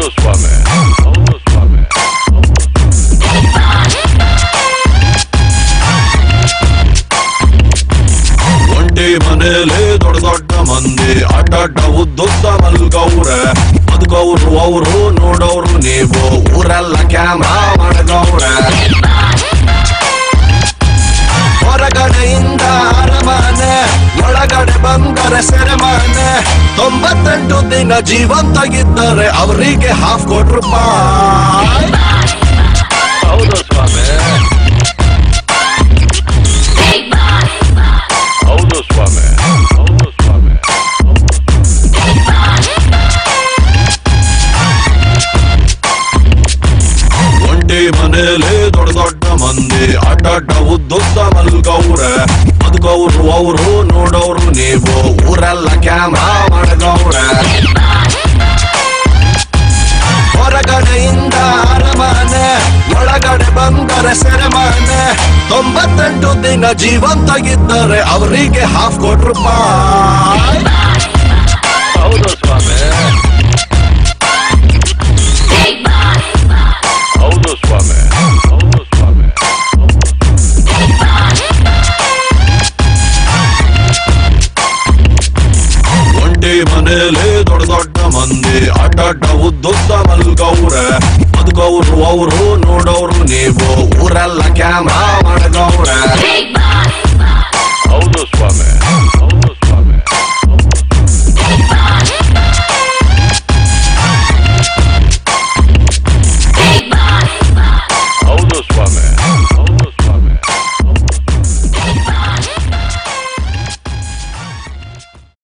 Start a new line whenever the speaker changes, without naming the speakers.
ಹೌದು ಸ್ವಾಮಿ ಹೌದು ಸ್ವಾಮಿ ಒಂಟಿ ಮನೇಲಿ ದೊಡ್ಡ ದೊಡ್ಡ ಮಂದಿ ಅಡ್ಡಡ್ಡ ಉದ್ದುದ್ದ ಮಲ್ಗವ್ರೆ ಬದುಕವ್ರು ಅವರು ನೋಡೋರು ನೀವು ಊರೆಲ್ಲ ಕ್ಯಾಮ್ರಾ ಮಾಡಗವ್ರೆ ಹೊರಗಡೆಯಿಂದ ಅರಮನೆ ಒಳಗಡೆ ಬಂದರೆ ಸೆರೆಮನೆ ತೊಂಬತ್ತೆಂಟು ದಿನ ಜೀವಂತಾಗಿದ್ದರೆ ಅವರಿಗೆ ಹಾಫ್ ಕೋಟಿ ರೂಪಾಯಿ ಹೌದು ಸ್ವಾಮಿ ಹೌದು ಸ್ವಾಮಿ ಹೌದು ಸ್ವಾಮಿ ಒಂಟಿ ಮನೇಲಿ ದೊಡ್ಡ ದೊಡ್ಡ ಮಂದಿ ಅಡ್ಡಡ್ಡ ಉದ್ದುದ್ದ ಮಲ್ಗವ್ರೆ ಬದುಕವ್ರು ಅವರು ನೋಡೋರು ನೀವು ಊರೆಲ್ಲ ಕ್ಯಾಮ್ರಾ ಮಾಡಗವ್ರೆ ಹೊರಗಡೆಯಿಂದ ಅರಮನೆ ಒಳಗಡೆ ಬಂದರೆ ಸೆರೆಮನೆ ತೊಂಬತ್ತೆಂಟು ದಿನ ಜೀವಂತಾಗಿದ್ದರೆ ಅವರಿಗೆ ಹಾಫ್ ಕೋಟಿ ರೂಪಾಯಿ ಹೌದು ಸ್ವಾಮಿ ಹೌದು ಸ್ವಾಮಿ ಹೌದು ಸ್ವಾಮಿ ಒಂಟಿ ಮನೇಲಿ ದೊಡ್ಡ ದೊಡ್ಡ ಮಂದಿ ಅಡ್ಡಡ್ಡ ಉದ್ದುದ್ದ ಮಲ್ಗವ್ರೆ ಬದುಕವ್ರು ಅವರು ನೋಡೋರು ನೀವು ಊರೆಲ್ಲ ಕ್ಯಾಮ್ರಾ ಮಾಡಗವ್ರೆ ಹೌದು ಸ್ವಾಮಿ